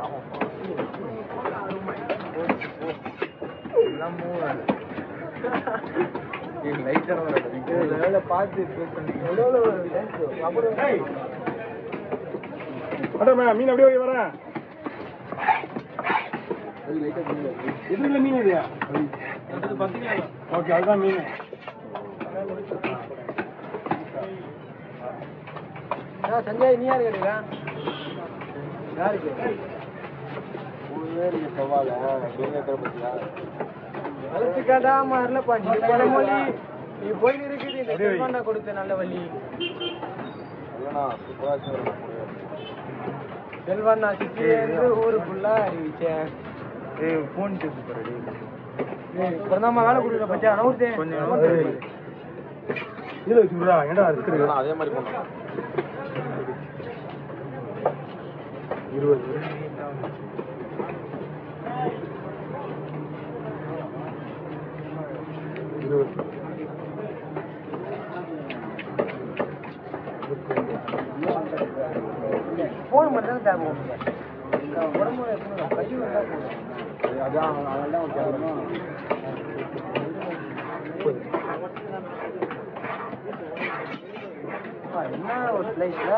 அடமே மீன் அப்படியே போய் வரேன் எது இல்லை மீன் இது ஓகே அதுதான் மீன் சஞ்சய் நீ யாரு கேட்டீங்க யாருக்கு அழைச்சு காட்டாம இல்லப்பா நீ போன மொழி நீ போய் இருக்குது இந்த செல்வண்ணா கொடுத்த நல்ல வழி செல்வண்ணா சித்தி என்று ஊருக்குள்ள அறிவிச்சேன் ஃபோன் பேசு பாரு பிரதம வேலை கொடுக்குற பச்சா நவுத்தே இதில் வச்சுடா ஏன்டா இருக்குது அதே மாதிரி பண்ணலாம் இருபது இருபது போன் மட்டும் தான் தேவை உடம்பு கை வந்தா போதும் அதான் அதெல்லாம் கேட்கணும் அப்பா, என்ன ஒரு பிளேஸ்ல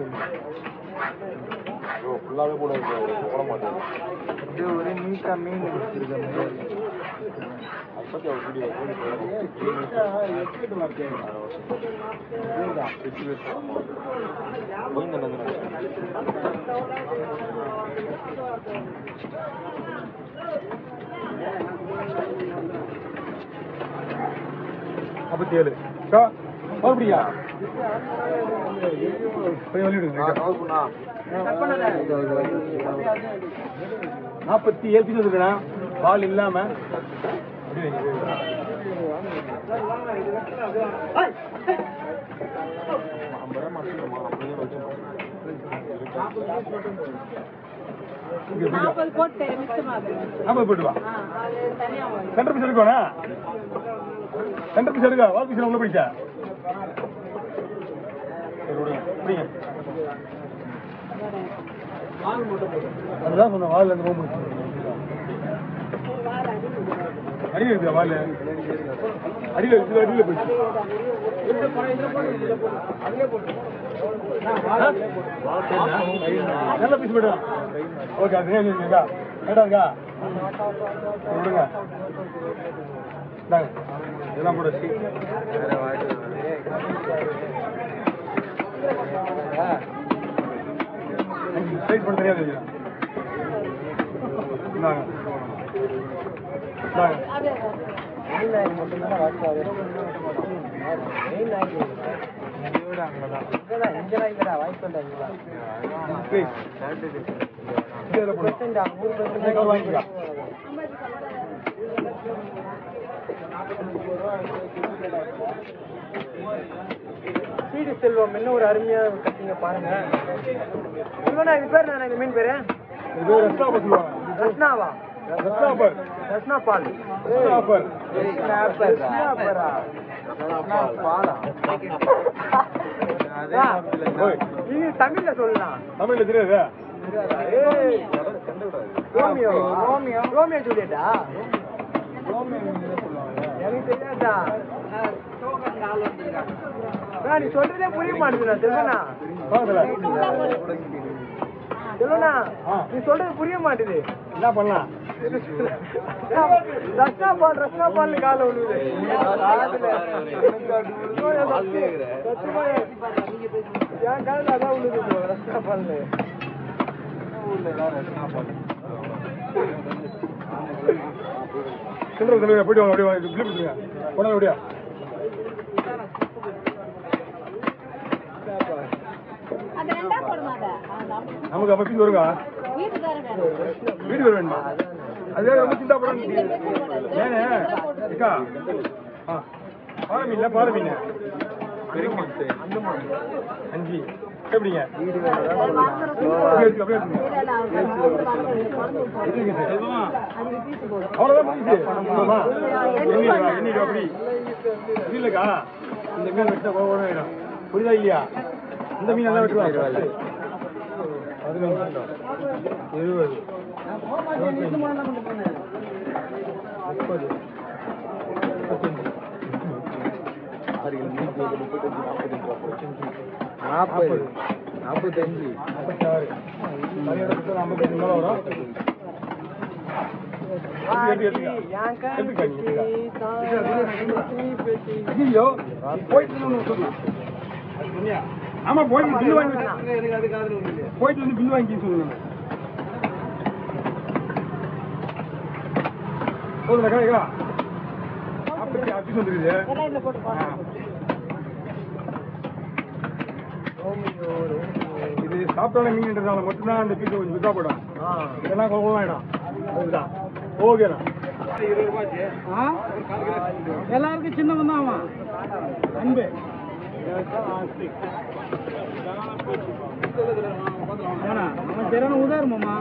ஃபுல்லாகவே கூட போட மாட்டேன் இது ஒரு நீட்டா மீன் வச்சிருக்க அதை பற்றி அவர் வீடியோ மீன் என்னது ஐம்பத்தி ஏழு அக்கா மறுபடியா போய் வெளியிடுங்க நாற்பத்தி ஏழு பீஸ் இருக்குண்ணா பால் இல்லாம அப்படியே வைங்க. இங்க இருக்கு. நாற்பது போட்டு மிச்சமாகுது நாற்பது போட்டு வா ஆ அது தனியாக வாங்கி சென்டர் பீஸ் எடுக்கோண்ணா சென்டர் பீஸ் எடுக்க வால் பீஸ் உள்ள பிடிச்சா சரி விடுங்க பிடிங்க அதுதான் சொன்னேன் வால் அந்த ரூம் அடியில் இருக்குதா வால் அடியில் இருக்குது அடியில் போயிடுச்சு நல்ல பீஸ் போய்டா ஓகே அது ரேட் இருக்கா கேட்டா இருக்கா சரி, விடுங்க இந்தாங்க இதெல்லாம் கூட சி ஸ்ட்ரைட் பண்ண தெரியாது இதுல. இந்தாங்க இந்தாங்க மெயின் நாய் மட்டும்தான் வாய்ப்பாது மெயின் நாய் இங்கதான் இங்க நாய்க்கடா வாய்ப்பு இல்லை ப்ளீஸ் இதில் போடு இந்த கவர் வாங்கிக்கலாம் சீடு செல்வம் என்ன ஒரு அருமையா கட்டிங்க பாருங்க செல்வனா இது பேர் நான் இந்த மீன் பேரு இது பேர் ரெஸ்டாப்பர் சொல்லுவாங்க ரத்னாவா ரெஸ்டாப்பர் ரத்னா பால் ரெஸ்டாப்பர் ரத்னாபரா பாலா ஓய் இது தமிழ்ல சொல்லலாம் தமிழ்ல தெரியாதா ஏய், ரோமியோ ரோமியோ ரோமியோ ஜூலியட்டா எனக்கு தெரியாதா அண்ணா, நீ சொல்றதே புரிய மாட்டேங்குதுண்ணா செல்வனா பாக்கல செல்வனா ஆ. நீ சொல்றது புரிய மாட்டேது என்ன பண்ணலாம் ரஸ்னா பால் ரஸ்னா பால் கால விழுவுது சத்தியமா என் காலில் அதான் விழுது bro, ரஸ்னா பால் சில்லறை தலைவர் போயிட்டு வாங்க அப்படியே வாங்க இப்படி கொடுத்துருங்க கொண்டாந்து அப்படியா அது ரெண்டா போடுவாங்க அதான். நமக்கு அப்ப பீஸ் வருங்க வீட்டுக்காரர் வேணும் வீட்டுக்கு வர வேணுமா அது வேற ரொம்ப சிந்தா போடாது ஏனே அக்கா ஆ பாறை மீன்ல பாறை மீன் அஞ்சு எப்படிங்க அப்படியே இருக்கு, அப்படியே இருக்குங்க. இருக்குங்க சார். அவ்வளவுதான் முடிஞ்சுச்சு. ஆமா. எண்ணிடுவா, எண்ணிடுவா, அப்படி. இல்லக்கா இந்த மீன் வெட்டா கோவம் வேணும் புரியுதா இல்லையா இந்த மீன் எல்லாம் வெட்டுவா பதினஞ்சு இருபது முப்பது முப்பத்தஞ்சு நாற்பது நாற்பத்தஞ்சு நாற்பத்தாறு பரிகாரத்துக்கு ஐம்பத்தஞ்சு மேலே வரும் எட்டு, எட்டு, எட்டுக்கா? எட்டுக்கா நீ? ஐயோ, போயிட்டு வந்து ஒண்ணு சொல்லு. ஆமா போயிட்டு பில் வாங்கி போயிட்டு வந்து பில் வாங்கி சொல்லுங்க போதும் கேட்கலாம் அப்படி அப்படி சொல்லுது எல்லாம் இதுல போட்டு ஆ. இது சாப்பிட்டாலும் மீன்ன்றதால மட்டும்தான் அந்த பீஸ் கொஞ்சம் விதா போடும் இதெல்லாம் குழப்பம் ஆயிடும் அதுதான் ஓகேண்ணா எல்லாருக்கும் சின்னவன் தான் அவன் அன்பு ஏன்னா அவன் சரியான உதாரணமாமா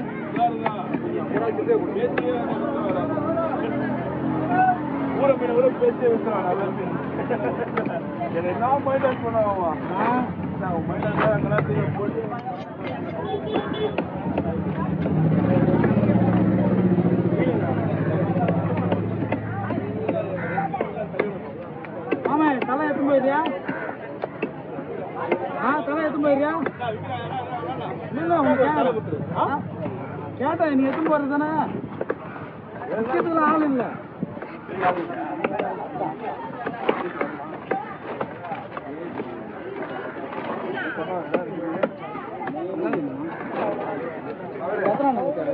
ஊரை மீனை விட பேசியே விட்டுறான் நல்ல மீன் என்ன மைண்ட் பண்ணுவான் மைண்ட் அங்கெல்லாம் போட்டு ஆமா தலை எத்தும் போயிடுறியா ஆ தலை எத்தும் போயிடுறியா இல்ல உனக்கு கேட்டா நீ எத்தும் போறது தானே விஷயத்துல ஆள் இல்ல எத்தனை நாள் இருக்காரு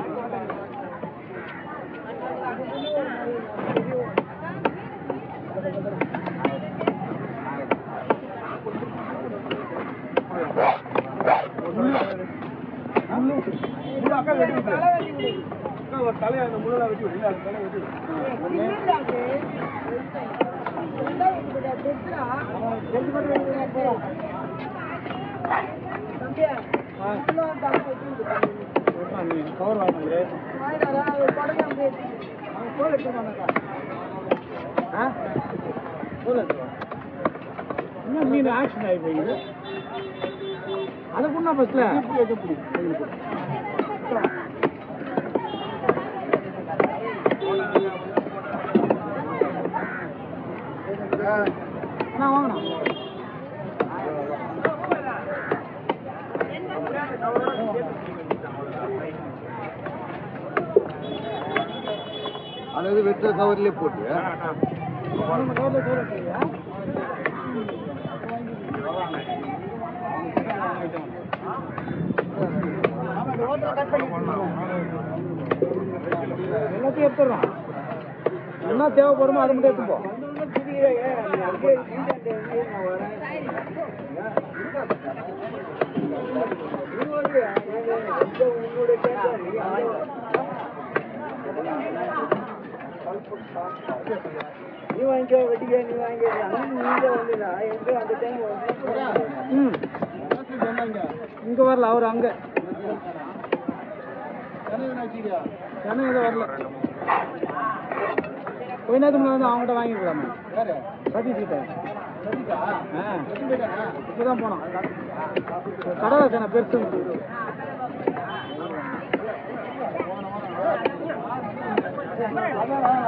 முழு அக்கா வெட்டி விட்டு அக்கா ஒரு தலையை அந்த முள்ளெல்லாம் வெட்டி விட்டு அந்த தலையை வெட்டி விட்டு கவர் வாங்கிட்டு என்ன மீன் ஆக்ஷன் ஆகி போயிடுது அதை கொண்டா பஸ்ல நான் வாங்கணும் அதாவது வெற்ற கவர்லயே போட்டு எல்லாத்தையும் எடுத்துடுறோம் என்ன தேவைப்படுமோ அதை மட்டும் எடுத்துப்போம் நீ வாங்கிக்கோ வெட்டிக்க நீ வாங்கிக்க நீங்க வந்துடா எங்க அந்த டைம் ம் இங்க வரல அவர் அங்க சென்னை இதை வரல கொஞ்ச நேரத்துக்கு முன்னாடி வந்து அவங்ககிட்ட வாங்கிக்கலாமா சதீஷ் கிட்ட ஆ இப்பதான் போனோம் கடலை சேனை பெருசு அதான்